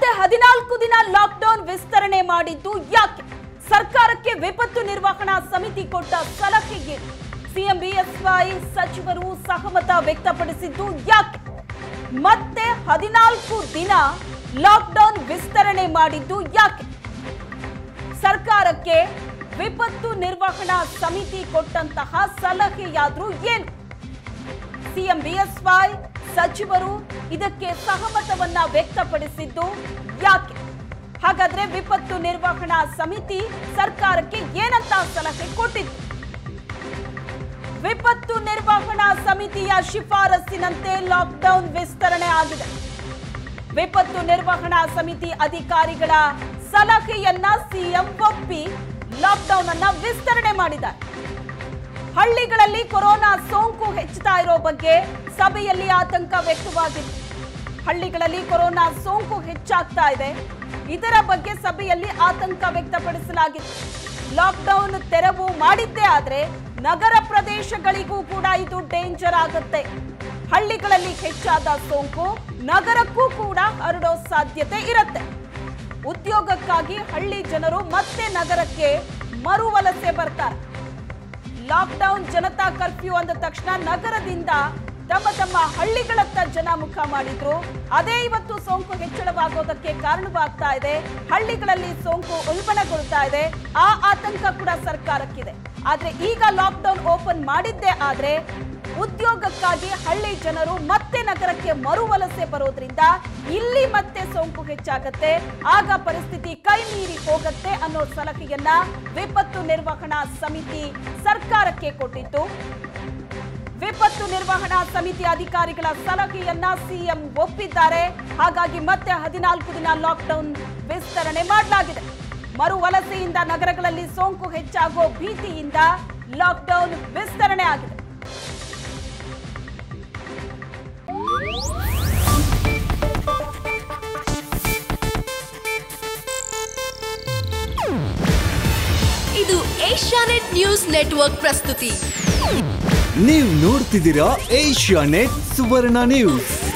ಮತ್ತೆ ಹದಿನಾಲ್ಕು ದಿನ ಲಾಕ್ಡೌನ್ ವಿಸ್ತರಣೆ ಮಾಡಿದ್ದು ಯಾಕೆ ಸರ್ಕಾರಕ್ಕೆ ವಿಪತ್ತು ನಿರ್ವಹಣಾ ಸಮಿತಿ ಕೊಟ್ಟ ಸಲಹೆಗೆ ಸಿಎಂ ಬಿಎಸ್ವೈ ಸಚಿವರು ಸಹಮತ ವ್ಯಕ್ತಪಡಿಸಿದ್ದು ಯಾಕೆ ಮತ್ತೆ ಹದಿನಾಲ್ಕು ದಿನ ಲಾಕ್ಡೌನ್ ವಿಸ್ತರಣೆ ಮಾಡಿದ್ದು ಯಾಕೆ ಸರ್ಕಾರಕ್ಕೆ ವಿಪತ್ತು ನಿರ್ವಹಣಾ ಸಮಿತಿ ಕೊಟ್ಟಂತಹ ಸಲಹೆಯಾದ್ರೂ ಏನು ಸಿಎಂ ಬಿಎಸ್ವೈ ಸಚಿವರು ಇದಕ್ಕೆ ಸಹಮತವನ್ನ ವ್ಯಕ್ತಪಡಿಸಿದ್ದು ಯಾಕೆ ಹಾಗಾದ್ರೆ ವಿಪತ್ತು ನಿರ್ವಹಣಾ ಸಮಿತಿ ಸರ್ಕಾರಕ್ಕೆ ಏನಂತ ಸಲಹೆ ಕೊಟ್ಟಿತ್ತು ವಿಪತ್ತು ನಿರ್ವಹಣಾ ಸಮಿತಿಯ ಶಿಫಾರಸ್ಸಿನಂತೆ ಲಾಕ್ಡೌನ್ ವಿಸ್ತರಣೆ ಆಗಿದೆ ವಿಪತ್ತು ನಿರ್ವಹಣಾ ಸಮಿತಿ ಅಧಿಕಾರಿಗಳ ಸಲಹೆಯನ್ನ ಸಿಎಂ ಒಪ್ಪಿ ಲಾಕ್ಡೌನ್ ಅನ್ನ ವಿಸ್ತರಣೆ ಮಾಡಿದ್ದಾರೆ ಹಳ್ಳಿಗಳಲ್ಲಿ ಕೊರೋನಾ ಸೋಂಕು ಹೆಚ್ಚುತ್ತಾ ಇರೋ ಬಗ್ಗೆ ಸಭೆಯಲ್ಲಿ ಆತಂಕ ವ್ಯಕ್ತವಾಗಿತ್ತು ಹಳ್ಳಿಗಳಲ್ಲಿ ಕೊರೋನಾ ಸೋಂಕು ಹೆಚ್ಚಾಗ್ತಾ ಇದೆ ಇದರ ಬಗ್ಗೆ ಸಭೆಯಲ್ಲಿ ಆತಂಕ ವ್ಯಕ್ತಪಡಿಸಲಾಗಿತ್ತು ಲಾಕ್ಡೌನ್ ತೆರವು ಮಾಡಿದ್ದೇ ಆದ್ರೆ ನಗರ ಪ್ರದೇಶಗಳಿಗೂ ಕೂಡ ಇದು ಡೇಂಜರ್ ಆಗುತ್ತೆ ಹಳ್ಳಿಗಳಲ್ಲಿ ಹೆಚ್ಚಾದ ಸೋಂಕು ನಗರಕ್ಕೂ ಕೂಡ ಹರಡೋ ಸಾಧ್ಯತೆ ಇರುತ್ತೆ ಉದ್ಯೋಗಕ್ಕಾಗಿ ಹಳ್ಳಿ ಜನರು ಮತ್ತೆ ನಗರಕ್ಕೆ ಮರುವಲಸೆ ಬರ್ತಾರೆ ಲಾಕ್ಡೌನ್ ಜನತಾ ಕರ್ಫ್ಯೂ ಅಂದ ತಕ್ಷಣ ನಗರದಿಂದ ತಮ್ಮ ತಮ್ಮ ಹಳ್ಳಿಗಳತ್ತ ಜನ ಮುಖ ಮಾಡಿದ್ರು ಅದೇ ಇವತ್ತು ಸೋಂಕು ಹೆಚ್ಚಳವಾಗೋದಕ್ಕೆ ಕಾರಣವಾಗ್ತಾ ಇದೆ ಹಳ್ಳಿಗಳಲ್ಲಿ ಸೋಂಕು ಉಲ್ಬಣಗೊಳ್ತಾ ಇದೆ ಆ ಆತಂಕ ಕೂಡ ಸರ್ಕಾರಕ್ಕಿದೆ ಆದ್ರೆ ಈಗ ಲಾಕ್ಡೌನ್ ಓಪನ್ ಮಾಡಿದ್ದೇ ಆದ್ರೆ ಉದ್ಯೋಗಕ್ಕಾಗಿ ಹಳ್ಳಿ ಜನರು ಮತ್ತೆ ನಗರಕ್ಕೆ ಮರುವಲಸೆ ಬರೋದ್ರಿಂದ ಇಲ್ಲಿ ಮತ್ತೆ ಸೋಂಕು ಹೆಚ್ಚಾಗತ್ತೆ ಆಗ ಪರಿಸ್ಥಿತಿ ಕೈ ಮೀರಿ ಹೋಗತ್ತೆ ಅನ್ನೋ ಸಲಹೆಯನ್ನ ವಿಪತ್ತು ನಿರ್ವಹಣಾ ಸಮಿತಿ ಸರ್ಕಾರಕ್ಕೆ ಕೊಟ್ಟಿತ್ತು ವಿಪತ್ತು ನಿರ್ವಹಣಾ ಸಮಿತಿ ಅಧಿಕಾರಿಗಳ ಸಲಹೆಯನ್ನ ಸಿಎಂ ಒಪ್ಪಿದ್ದಾರೆ ಹಾಗಾಗಿ ಮತ್ತೆ ಹದಿನಾಲ್ಕು ದಿನ ಲಾಕ್ಡೌನ್ ವಿಸ್ತರಣೆ ಮಾಡಲಾಗಿದೆ ಮರು ವಲಸೆಯಿಂದ ನಗರಗಳಲ್ಲಿ ಸೋಂಕು ಹೆಚ್ಚಾಗೋ ಭೀತಿಯಿಂದ ಲಾಕ್ಡೌನ್ ವಿಸ್ತರಣೆ ಆಗಿದೆ ಇದು ಏಷ್ಯಾನೆಟ್ ನ್ಯೂಸ್ ನೆಟ್ವರ್ಕ್ ಪ್ರಸ್ತುತಿ ನೀವು ನೋಡ್ತಿದ್ದೀರಾ ಏಷ್ಯಾ ನೆಟ್ ಸುವರ್ಣ ನ್ಯೂಸ್